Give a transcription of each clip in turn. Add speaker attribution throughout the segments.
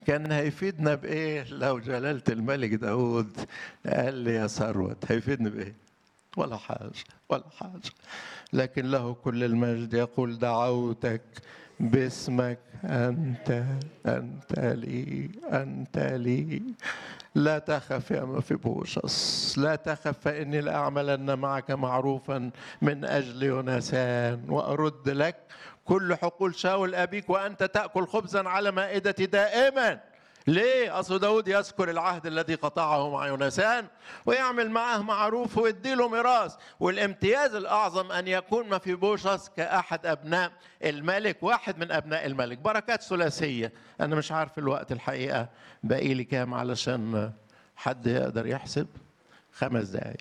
Speaker 1: كان هيفيدنا بايه لو جلالة الملك داود قال لي يا ثروت هيفيدني بايه ولا حاجة ولا حاجة لكن له كل المجد يقول دعوتك باسمك أنت أنت لي أنت لي لا تخف يا مفيبوشس لا تخف فإني لأعملن معك معروفا من أجل يونسان وأرد لك كل حقول شاول أبيك وأنت تأكل خبزا على مائدتي دائما ليه؟ أصل داود يذكر العهد الذي قطعه مع يونسان ويعمل معه معروف ويديله ميراث والامتياز الأعظم أن يكون ما في بوشس كأحد أبناء الملك واحد من أبناء الملك بركات ثلاثية أنا مش عارف الوقت الحقيقة باقي لي كام علشان حد يقدر يحسب خمس دقايق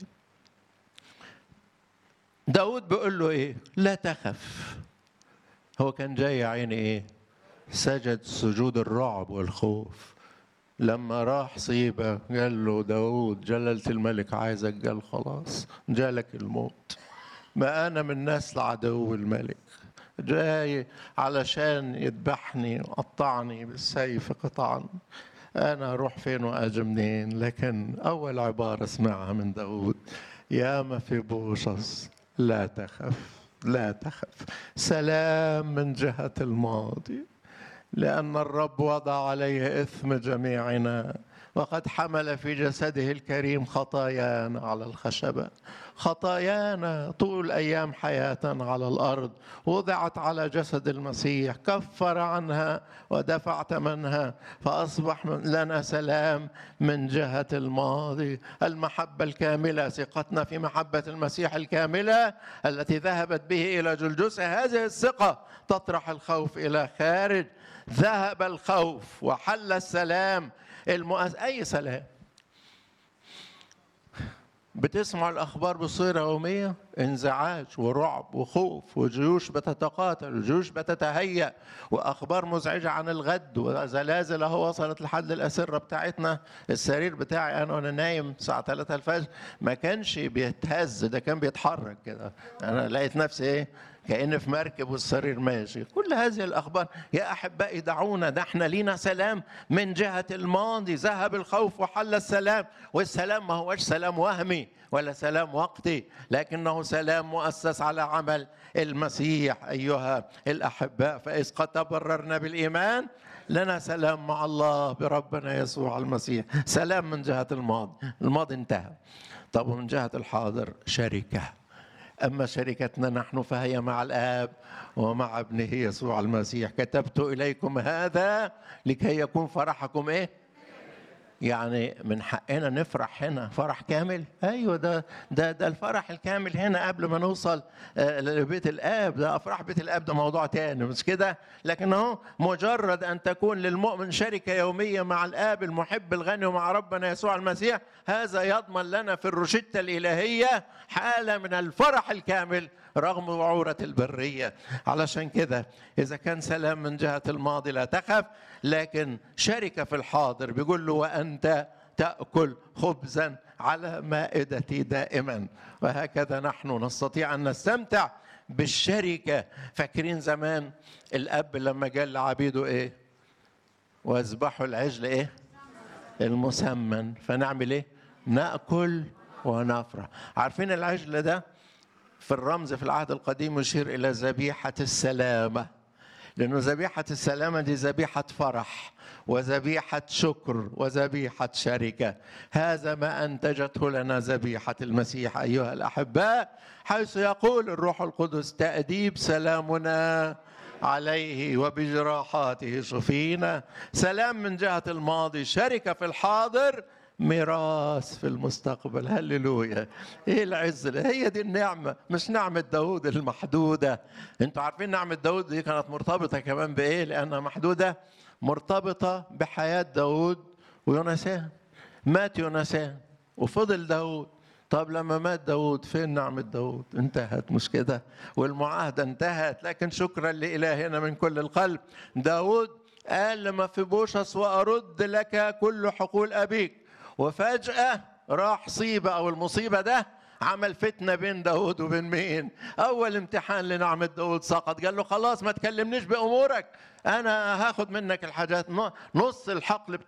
Speaker 1: داود بيقول له إيه؟ لا تخف هو كان جاي يا عيني إيه؟ سجد سجود الرعب والخوف لما راح صيبة قال له داود جلالة الملك عايزك قال خلاص جالك الموت ما أنا من نسل عدو الملك جاي علشان يذبحني وقطعني بالسيف قطعا أنا أروح فين وأجي منين لكن أول عبارة اسمعها من داود يا ما في بوشص لا تخف لا تخف سلام من جهة الماضي لأن الرب وضع عليه إثم جميعنا وقد حمل في جسده الكريم خطايانا على الخشبة خطايانا طول أيام حياتنا على الأرض وضعت على جسد المسيح كفر عنها ودفع ثمنها فأصبح لنا سلام من جهة الماضي المحبة الكاملة ثقتنا في محبة المسيح الكاملة التي ذهبت به إلى جلجسة هذه الثقة تطرح الخوف إلى خارج ذهب الخوف وحل السلام المؤس... أي سلام بتسمع الأخبار بصيغة يومية انزعاج ورعب وخوف وجيوش بتتقاتل وجيوش بتتهيأ وأخبار مزعجة عن الغد وزلازل أهو وصلت لحد الأسرة بتاعتنا السرير بتاعي أنا وأنا نايم الساعة 3 الفجر ما كانش بيتهز ده كان بيتحرك كده أنا لقيت نفسي إيه كأن في مركب والسرير ماشي كل هذه الأخبار يا أحبائي دعونا ده احنا لينا سلام من جهة الماضي ذهب الخوف وحل السلام والسلام ما هوش سلام وهمي ولا سلام وقتي لكنه سلام مؤسس على عمل المسيح أيها الأحباء فإذ قد تبررنا بالإيمان لنا سلام مع الله بربنا يسوع المسيح سلام من جهة الماضي الماضي انتهى طب ومن جهة الحاضر شركة أما شركتنا نحن فهي مع الآب ومع ابنه يسوع المسيح كتبت إليكم هذا لكي يكون فرحكم إيه يعني من حقنا نفرح هنا فرح كامل ايوه ده ده ده الفرح الكامل هنا قبل ما نوصل لبيت الاب ده افراح بيت الاب ده موضوع تاني مش كده لكن اهو مجرد ان تكون للمؤمن شركه يوميه مع الاب المحب الغني ومع ربنا يسوع المسيح هذا يضمن لنا في الروشته الالهيه حاله من الفرح الكامل رغم وعورة البرية علشان كده إذا كان سلام من جهة الماضي لا تخف لكن شركة في الحاضر بيقول له وأنت تأكل خبزا على مائدتي دائما وهكذا نحن نستطيع أن نستمتع بالشركة فاكرين زمان الأب لما قال لعبيده إيه واذبحوا العجل إيه المسمن فنعمل إيه نأكل ونفرح عارفين العجل ده في الرمز في العهد القديم يشير الى ذبيحه السلامه لانه ذبيحه السلامه دي ذبيحه فرح وذبيحه شكر وذبيحه شركه هذا ما انتجته لنا ذبيحه المسيح ايها الاحباء حيث يقول الروح القدس تاديب سلامنا عليه وبجراحاته شفينا سلام من جهه الماضي شركه في الحاضر ميراث في المستقبل هللويا ايه العز ده هي دي النعمة مش نعمة داود المحدودة انتوا عارفين نعمة داود دي كانت مرتبطة كمان بايه لانها محدودة مرتبطة بحياة داود ويونسان مات يونسان وفضل داود طب لما مات داود فين نعمة داود انتهت مش كده والمعاهدة انتهت لكن شكرا لإلهنا من كل القلب داود قال لما في بوشس وأرد لك كل حقول أبيك وفجأة راح صيبة أو المصيبة ده عمل فتنة بين داود وبين مين أول امتحان لنعمة داود سقط قال له خلاص ما تكلمنيش بأمورك أنا هاخد منك الحاجات نص الحقل بتاع